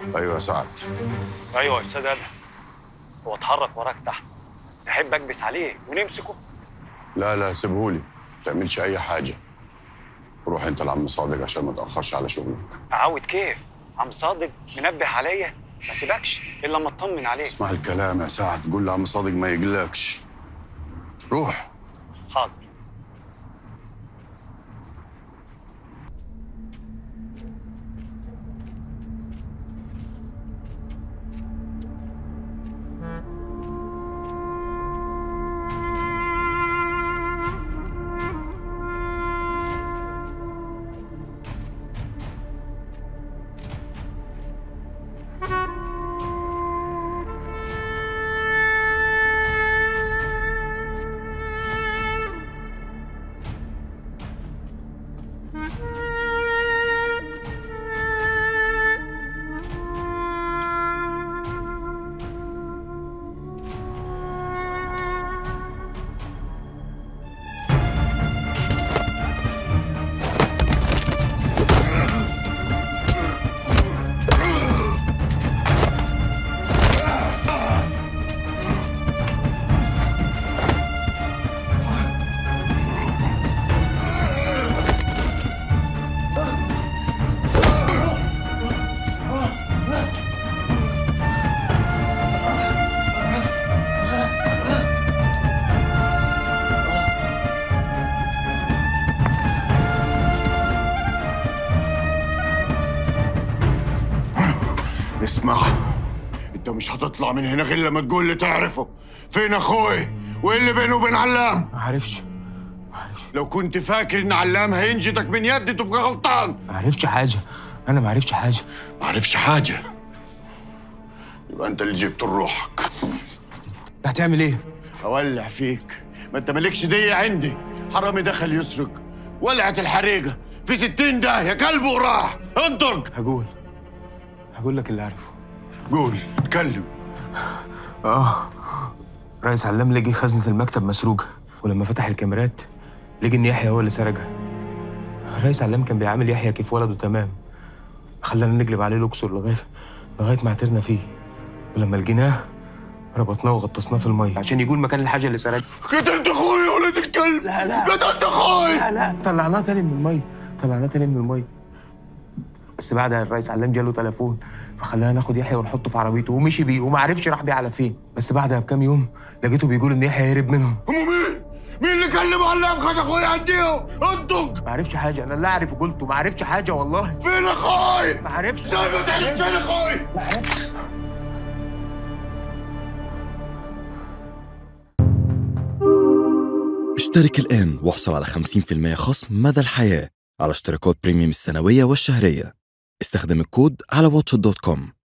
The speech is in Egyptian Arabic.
ايوه يا سعد ايوه يا استاذ ادهم هو اتحرك وراك تحت تحب اكبس عليه ونمسكه لا لا سيبهولي ما تعملش اي حاجه روح انت لعم صادق عشان ما تاخرش على شغلك اعود كيف عم صادق منبه عليا ما سيبكش الا لما اطمن عليك اسمع الكلام يا سعد قول لعم صادق ما يقلقش روح حاضر اسمع انت مش هتطلع من هنا غير لما تقول اللي تعرفه فين اخوي وايه اللي بينه وبين علام ما عرفش لو كنت فاكر ان علام هينجدك من يدي تبقى غلطان ما عرفش حاجه انا ما عرفش حاجه ما عرفش حاجه يبقى انت اللي جبت روحك انت هتعمل ايه اولع فيك ما انت مالكش دية عندي حرامي دخل يسرق ولعت الحريقه في ستين ده يا كلب وراح انطق هقول هقول لك اللي عارفه قول اتكلم اه رئيس علام لقي خزنة المكتب مسروقة ولما فتح الكاميرات لقي ان يحيى هو اللي سرقها رئيس علام كان بيعامل يحيى كيف ولده تمام خلانا نقلب عليه الاقصر لغايه لغايه ما عثرنا فيه ولما لقيناه ربطناه وغطسناه في الميه عشان يقول مكان الحاجه اللي سرقها قتلت اخوي يا ولد الكلب لا لا قتلت اخوي لا لا طلعناه تاني من الميه طلعناه تاني من الميه بس بعدها الرئيس علام جاله تليفون فخلانا ناخد يحيى ونحطه في عربيته ومشي بيه وما عرفش راح بيه على فين بس بعدها بكام يوم لقيته بيقول ان يحيى هرب منهم هم مين؟ مين اللي كلم علام خد اخوي عنديهم؟ انطق ما عرفش حاجه انا اللي اعرف قلته ما عرفش حاجه والله فين اخوي؟ ما عرفش زي ما تعرف فين اخوي؟ ما عرفش اشترك الآن واحصل على 50% خصم مدى الحياة على اشتراكات بريميوم السنوية والشهرية استخدم الكود على واتش دوت كوم